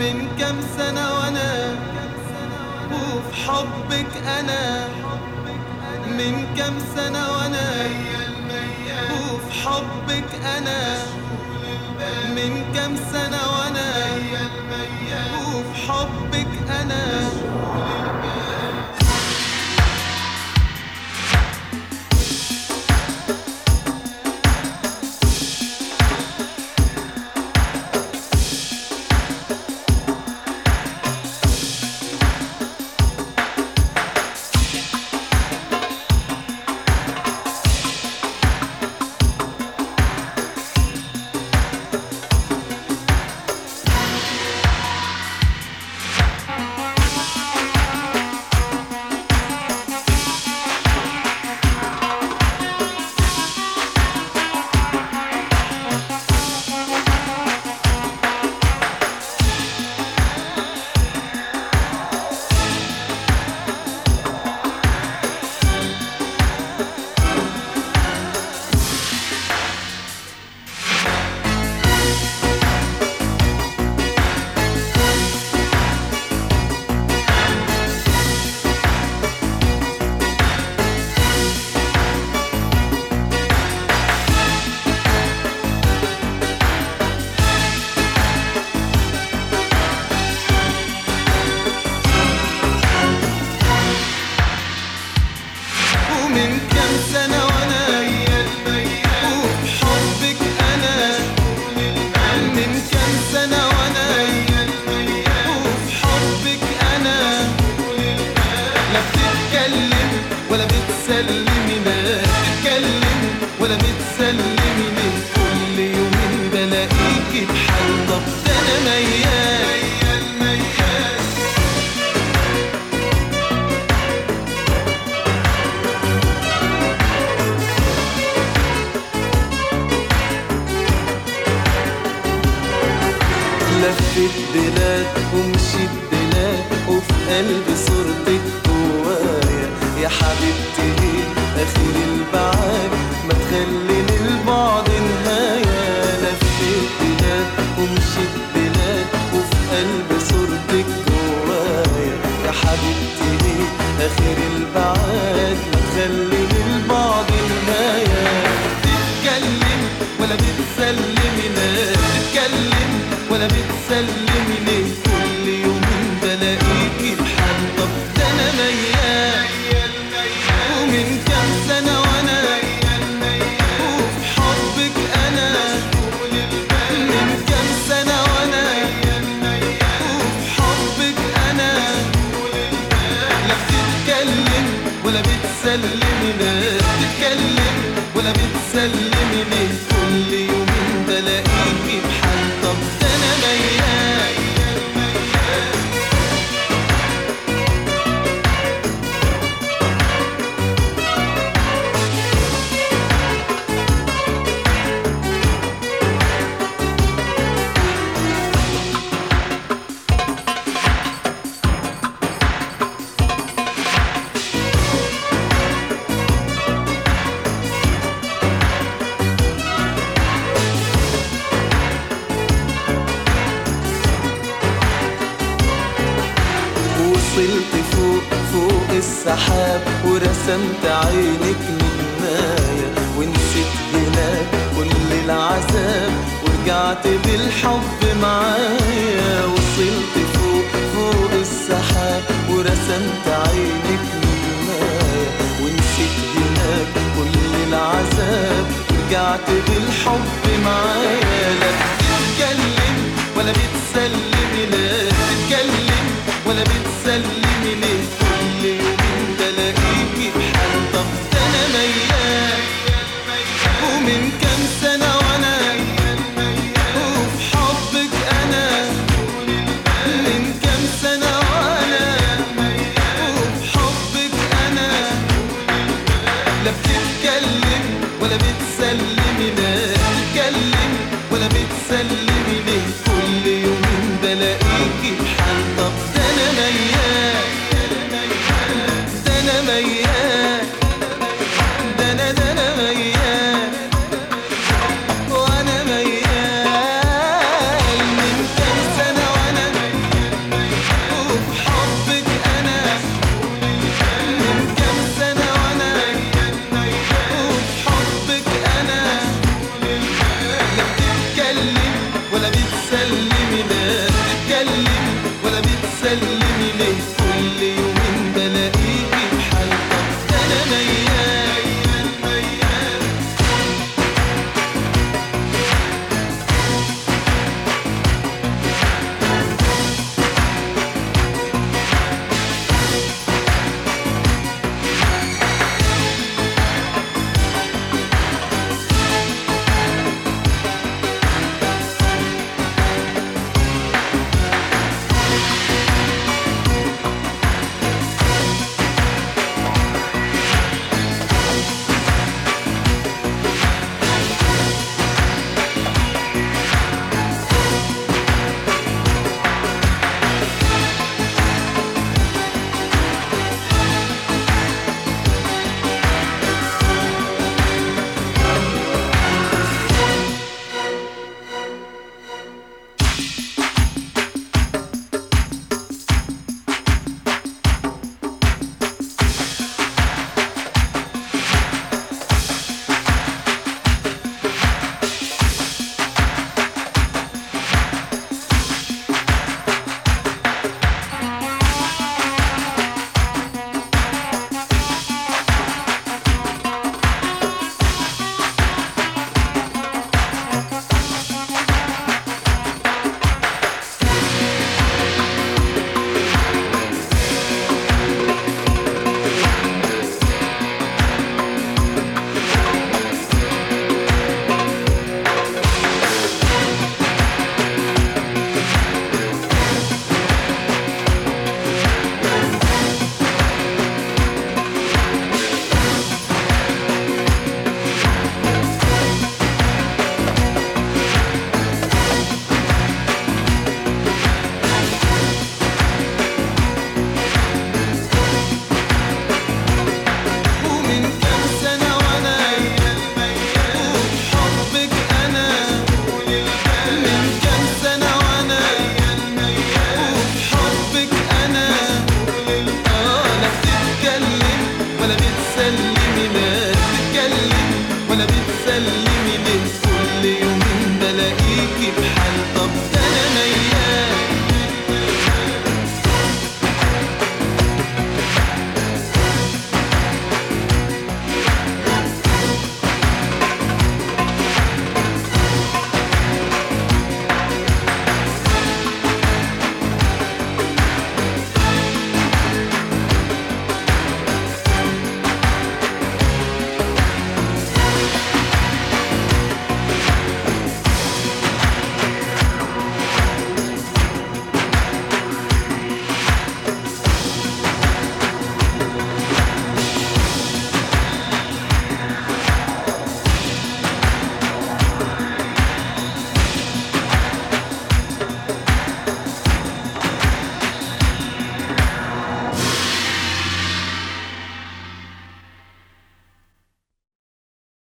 من كام سنة وانا وفي حبك انا من كام سنة وانا وفي حبك انا من كام سنة وانا وفي حبك انا ومن كام سنة وانا وفي حبك انا من كام سنة وانا وفي حبك انا لا بتتكلم ولا بتسلمي لا بتتكلم ولا بتسلمي من كل يومين بلاقيكي بحال طب ده انا ميال ميال لفت بلاد ومشيت بلاد وفي قلبي صورتك جوايا يا حبيبتي ليه اخر البعاد ما تخلي للبعد نهاية لفت بلاد ومشيت بلاد وفي قلبي صورتك جوايا يا حبيبتي ليه اخر البعاد ما تخلي للبعد نهاية تتكلم ولا بتسلمي لا تتكلم ولا بتسلمي ليه كل يومين بلاقيكي بحال طب ده انا ميال ومن كام سنة وانا وفي حبك انا من كام سنة وانا وفي حبك انا لا بتتكلم ولا بتسلمي لا بتتكلم ولا بتسلمي ليه كل يومين بلاقيكي بحال طب ده انا ميال وصلت فوق فوق السحاب ورسمت عينك نجماية ونسيت هناك كل العذاب ورجعت بالحب معايا وصلت فوق فوق السحاب ورسمت عينك نجماية ونسيت هناك كل العذاب ورجعت بالحب معايا لا بتتكلم ولا بتسلمي لا بتتكلم ولا بتسلمي ليه كل يومين بلاقيكي بحال طب ده انا ميال ومن كام سنة وانا وفي حبك انا من كام سنة وانا وفي حبك انا لا بتتكلم ولا بتسلمي لا بتتكلم ولا بتسلمي ليه كل يومين بلاقيكي بحال طب ده انا ميال ده انا ميال